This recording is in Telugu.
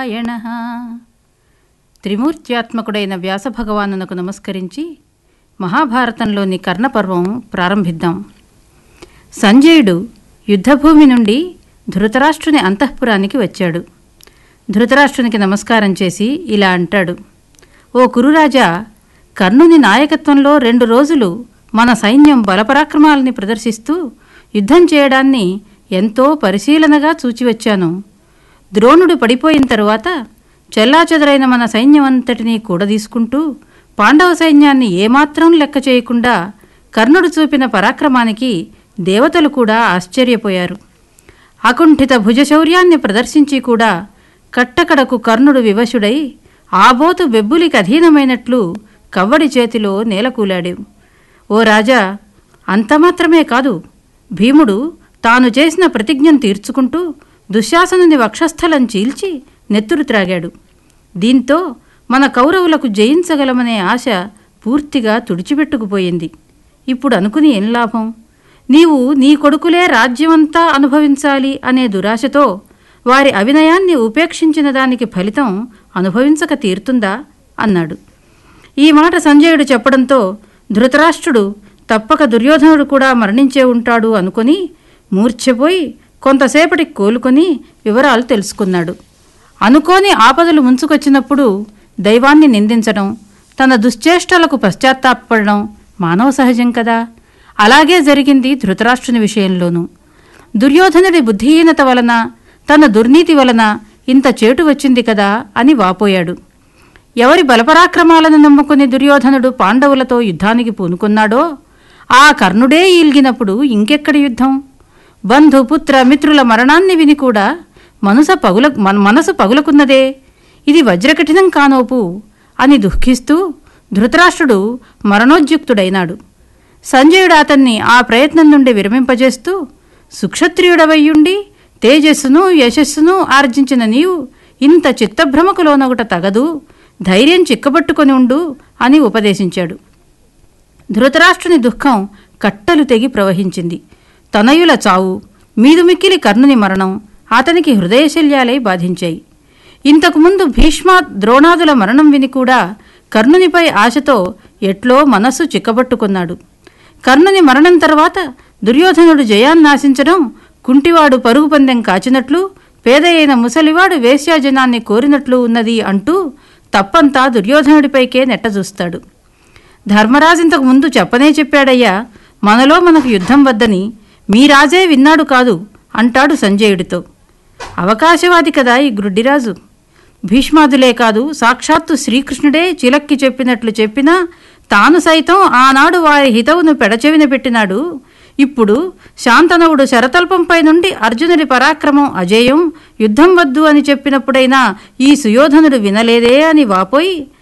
నారాయణ త్రిమూర్త్యాత్మకుడైన వ్యాసభగవానునకు నమస్కరించి మహాభారతంలోని కర్ణపర్వం ప్రారంభిద్దాం సంజయుడు యుద్ధభూమి నుండి ధృతరాష్ట్రుని అంతఃపురానికి వచ్చాడు ధృతరాష్ట్రునికి నమస్కారం చేసి ఇలా అంటాడు ఓ కురురాజా కర్ణుని నాయకత్వంలో రెండు రోజులు మన సైన్యం బలపరాక్రమాలని ప్రదర్శిస్తూ యుద్ధం చేయడాన్ని ఎంతో పరిశీలనగా చూచివచ్చాను ద్రోణుడు పడిపోయిన తరువాత చెల్లాచెదరైన మన సైన్యమంతటినీ కూడదీసుకుంటూ పాండవ సైన్యాన్ని ఏమాత్రం లెక్క చేయకుండా కర్ణుడు చూపిన పరాక్రమానికి దేవతలు కూడా ఆశ్చర్యపోయారు అకుంఠిత భుజశౌర్యాన్ని ప్రదర్శించి కూడా కట్టకడకు కర్ణుడు వివశుడై ఆబోతు బెబ్బులికి అధీనమైనట్లు కవ్వడి చేతిలో నేలకూలాడు ఓ రాజా అంతమాత్రమే కాదు భీముడు తాను చేసిన ప్రతిజ్ఞను తీర్చుకుంటూ దుశ్శాసనుని వక్షస్థలం చీల్చి నెత్తురు త్రాగాడు దీంతో మన కౌరవులకు జయించగలమనే ఆశ పూర్తిగా తుడిచిపెట్టుకుపోయింది ఇప్పుడు అనుకుని ఏం లాభం నీవు నీ కొడుకులే రాజ్యమంతా అనుభవించాలి అనే దురాశతో వారి అవినయాన్ని ఉపేక్షించిన దానికి ఫలితం అనుభవించక తీరుతుందా అన్నాడు ఈ మాట సంజయుడు చెప్పడంతో ధృతరాష్ట్రుడు తప్పక దుర్యోధనుడు కూడా మరణించే ఉంటాడు అనుకొని మూర్ఛపోయి కొంతసేపటికి కోలుకొని వివరాలు తెలుసుకున్నాడు అనుకోని ఆపదలు ముంచుకొచ్చినప్పుడు దైవాన్ని నిందించడం తన దుశ్చేష్టలకు పశ్చాత్తాపడడం మానవ సహజం కదా అలాగే జరిగింది ధృతరాష్ట్రుని విషయంలోనూ దుర్యోధనుడి బుద్ధిహీనత వలన తన దుర్నీతి వలన ఇంత చేటు వచ్చింది కదా అని వాపోయాడు ఎవరి బలపరాక్రమాలను నమ్ముకుని దుర్యోధనుడు పాండవులతో యుద్ధానికి పూనుకున్నాడో ఆ కర్ణుడే ఈల్గినప్పుడు ఇంకెక్కడి యుద్ధం బంధు పుత్ర మిత్రుల మరణాన్ని విని కూడా మనస పగుల మన మనసు పగులుకున్నదే ఇది వజ్రకఠినం కానోపు అని దుఃఖిస్తూ ధృతరాష్ట్రుడు మరణోద్యుక్తుడైనాడు సంజయుడు అతన్ని ఆ ప్రయత్నం నుండి విరమింపజేస్తూ సుక్షత్రియుడవయ్యుండి తేజస్సును యశస్సును ఆర్జించిన నీవు ఇంత చిత్తభ్రమకు లోనొకట తగదు ధైర్యం చిక్కబట్టుకొని ఉండు అని ఉపదేశించాడు ధృతరాష్ట్రుని దుఃఖం కట్టలు తెగి ప్రవహించింది తనయుల చావు మీదుమిక్కిలి కర్ణుని మరణం అతనికి హృదయశల్యాలై బాధించాయి ఇంతకుముందు భీష్మ ద్రోణాదుల మరణం విని కూడా కర్ణునిపై ఆశతో ఎట్లో మనస్సు చిక్కబట్టుకున్నాడు కర్ణుని మరణం తర్వాత దుర్యోధనుడు జయాన్నాశించడం కుంటివాడు పరుగు పందెం కాచినట్లు పేద అయిన ముసలివాడు వేశ్యాజనాన్ని కోరినట్లు ఉన్నది అంటూ తప్పంతా దుర్యోధనుడిపైకే నెట్టజూస్తాడు ధర్మరాజు ముందు చెప్పనే చెప్పాడయ్యా మనలో మనకు యుద్ధం వద్దని మీ రాజే విన్నాడు కాదు అంటాడు సంజయుడితో అవకాశవాది కదా ఈ గ్రుడ్డిరాజు భీష్మాదులే కాదు సాక్షాత్తు శ్రీకృష్ణుడే చిలక్కి చెప్పినట్లు చెప్పినా తాను సైతం ఆనాడు వారి హితవును పెడచెవిన పెట్టినాడు ఇప్పుడు శాంతనవుడు శరతల్పంపై నుండి అర్జునుడి పరాక్రమం అజేయం యుద్ధం వద్దు అని చెప్పినప్పుడైనా ఈ సుయోధనుడు వినలేదే అని వాపోయి